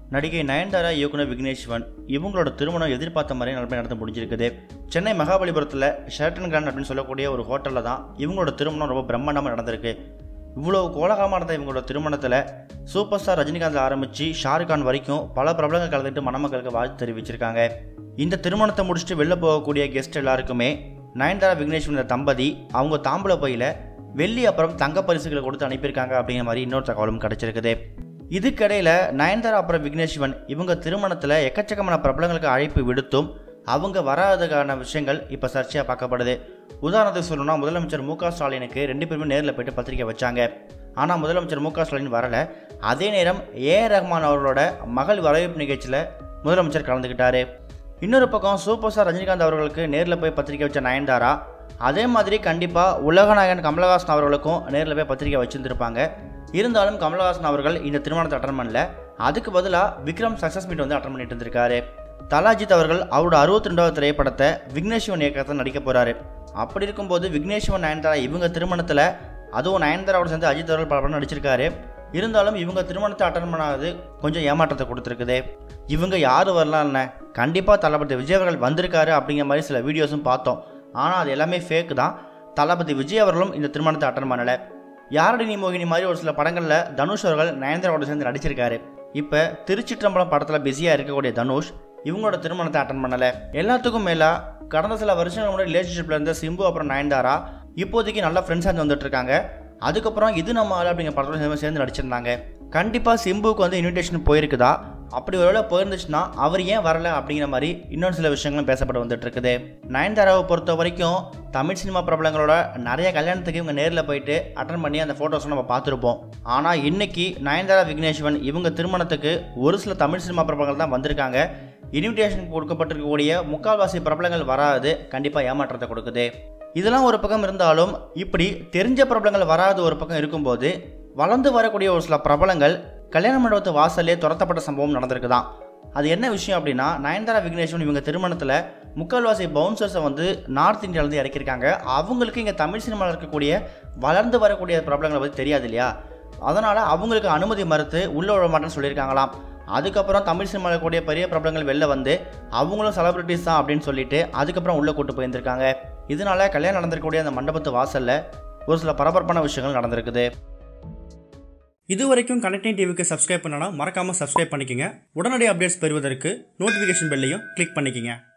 நடிகை நயன்தாரா இயக்குனர் விக்னேஷ்வன் இவங்களோட திருமணம் எதிர்பார்த்த மாதிரி நல்லபடியாக நடந்து முடிஞ்சிருக்குது சென்னை மகாபலிபுரத்தில் ஷர்டன் கிராண்ட் அப்படின்னு சொல்லக்கூடிய ஒரு ஹோட்டலில் தான் இவங்களோட திருமணம் ரொம்ப பிரம்மாண்டமாக நடந்திருக்கு இவ்வளவு கோலகலமாக நடந்த இவங்களோட திருமணத்தில் சூப்பர் ஸ்டார் ரஜினிகாந்த் ஆரம்பித்து ஷாருக் கான் வரைக்கும் பல பிரபலங்கள் கலந்துட்டு மணமக்களுக்கு வாழ்த்து தெரிவிச்சிருக்காங்க இந்த திருமணத்தை முடிச்சுட்டு வெளில போகக்கூடிய கெஸ்ட் எல்லாருக்குமே நயன்தாரா விக்னேஷ்வன் இந்த தம்பதி அவங்க தாம்பூல பையில் வெள்ளி அப்புறம் தங்க பரிசுகளை கொடுத்து அனுப்பியிருக்காங்க அப்படிங்கிற மாதிரி இன்னொரு தகவலும் கிடைச்சிருக்குது இதுக்கிடையில் நயன்தாரா அப்புறம் விக்னேஷ்வன் இவங்க திருமணத்தில் எக்கச்சக்கமான பிரபலங்களுக்கு அழைப்பு விடுத்தும் அவங்க வராததுக்கான விஷயங்கள் இப்போ சர்ச்சையாக பார்க்கப்படுது உதாரணத்துக்கு சொல்லணும்னா முதலமைச்சர் மு க ஸ்டாலினுக்கு ரெண்டு பேருமே நேரில் போயிட்டு பத்திரிக்கை வச்சாங்க ஆனால் முதலமைச்சர் மு க ஸ்டாலின் வரலை அதே நேரம் ஏ ரஹ்மான் அவர்களோட மகள் வரவேற்பு நிகழ்ச்சியில் முதலமைச்சர் கலந்துக்கிட்டாரு இன்னொரு பக்கம் சூப்பர் ஸ்டார் ரஜினிகாந்த் அவர்களுக்கு நேரில் போய் பத்திரிக்கை வச்ச நயன்தாரா அதே மாதிரி கண்டிப்பாக உலகநாயகன் கமலஹாசன் அவர்களுக்கும் நேரில் போய் பத்திரிக்கை வச்சுருந்துருப்பாங்க இருந்தாலும் கமலஹாசன் அவர்கள் இந்த திருமணத்தை அட்டன் பண்ணல அதுக்கு பதிலாக விக்ரம் சக்ஸஸ் மீட் வந்து அட்டன் பண்ணிட்டு இருந்திருக்காரு தலாஜித் அவர்கள் அவரோட அறுபத்தி ரெண்டாவது திரைப்படத்தை விக்னேஷ்வன் இயக்கத்தில் நடிக்க போகிறாரு அப்படி இருக்கும்போது விக்னேஷ்வன் நயன்தாரா இவங்க திருமணத்தில் அதுவும் நயன்தாராவோட சேர்ந்து அஜித் அவர்கள் பல படம் நடிச்சிருக்காரு இருந்தாலும் இவங்க திருமணத்தை அட்டன் பண்ணாதது கொஞ்சம் ஏமாற்றத்தை கொடுத்துருக்குது இவங்க யார் வரலாம் என்ன கண்டிப்பாக தளபதி விஜய் அவர்கள் வந்திருக்காரு அப்படிங்கிற மாதிரி சில வீடியோஸும் பார்த்தோம் ஆனால் அது எல்லாமே ஃபேக் தான் தளபதி விஜய் அவர்களும் இந்த திருமணத்தை அட்டன் பண்ணலை யாரடி நீ மோகினி மாதிரி ஒரு சில படங்களில் தனுஷ் அவர்கள் நயன்தாராவோட சேர்ந்து நடிச்சிருக்காரு இப்போ திருச்சிற்றம்பலம் படத்தில் பிஸியாக இருக்கக்கூடிய தனுஷ் இவங்களோட திருமணத்தை அட்டன் பண்ணலை எல்லாத்துக்கும் மேலே கடந்த சில வருஷங்கள் முன்னாடி ரிலேஷன்ஷிப்பில் இருந்த சிம்பு அப்புறம் நயன்தாரா இப்போதைக்கு நல்ல ஃப்ரெண்ட்ஸாக இருந்து வந்துட்டு இருக்காங்க அதுக்கப்புறம் இது நம்ம ஆள் அப்படிங்கிற படத்தில் சேர்ந்து சேர்ந்து நடிச்சிருந்தாங்க கண்டிப்பாக சிம்புவுக்கு வந்து இன்விடேஷன் போயிருக்குதா அப்படி ஒருவேளை போயிருந்துச்சுன்னா அவர் ஏன் வரல அப்படிங்கிற மாதிரி இன்னொரு சில விஷயங்களும் பேசப்பட்டு வந்துட்டு இருக்குது நயன்தாராவை பொறுத்த வரைக்கும் தமிழ் சினிமா பிரபலங்களோட நிறைய கல்யாணத்துக்கு இவங்க நேரில் போயிட்டு அட்டன் பண்ணி அந்த ஃபோட்டோஸை நம்ம பார்த்துருப்போம் ஆனால் இன்னைக்கு நயன்தாரா விக்னேஷ்வன் இவங்க திருமணத்துக்கு ஒரு சில தமிழ் சினிமா பிரபலங்கள் தான் வந்திருக்காங்க இன்விடேஷன் கொடுக்கப்பட்டிருக்கக்கூடிய முக்கால்வாசி பிரபலங்கள் வராது கண்டிப்பாக ஏமாற்றத்தை கொடுக்குது இதெல்லாம் ஒரு பக்கம் இருந்தாலும் இப்படி தெரிஞ்ச பிரபலங்கள் வராது ஒரு பக்கம் இருக்கும்போது வளர்ந்து வரக்கூடிய ஒரு சில பிரபலங்கள் கல்யாண மண்டபத்து வாசல்லே துரத்தப்பட்ட சம்பவம் நடந்திருக்குதான் அது என்ன விஷயம் அப்படின்னா நயன்தாரா விக்னேஷ்வன் இவங்க திருமணத்தில் முக்கால்வாசி பவுன்சர்ஸை வந்து நார்த் இந்தியாவிலேருந்து இறக்கியிருக்காங்க அவங்களுக்கு இங்கே தமிழ் சினிமாவில் இருக்கக்கூடிய வளர்ந்து வரக்கூடிய பிரபலங்களை பற்றி தெரியாது இல்லையா அதனால் அவங்களுக்கு அனுமதி மறுத்து உள்ள விட மாட்டேன்னு சொல்லியிருக்காங்களாம் அதுக்கப்புறம் தமிழ் சினிமாவில் கூடிய பெரிய பிரபலங்கள் வெளில வந்து அவங்களும் செலிபிரிட்டிஸ் தான் அப்படின்னு சொல்லிட்டு அதுக்கப்புறம் உள்ளே கூட்டு போயிருந்திருக்காங்க இதனால கல்யாணம் நடந்திருக்கக்கூடிய அந்த மண்டபத்து வாசலில் ஒரு சில பரபரப்பான விஷயங்கள் நடந்திருக்குது இது வரைக்கும் கனெக்டிங் டிவிக்கு சப்ஸ்கிரைப் பண்ணனா மறக்காமல் சப்ஸ்கிரைப் பண்ணிக்கங்க உடனடி அப்டேட்ஸ் பெறுவதற்கு நோட்டிஃபிகேஷன் பெல்லையும் கிளிக் பண்ணிக்கங்க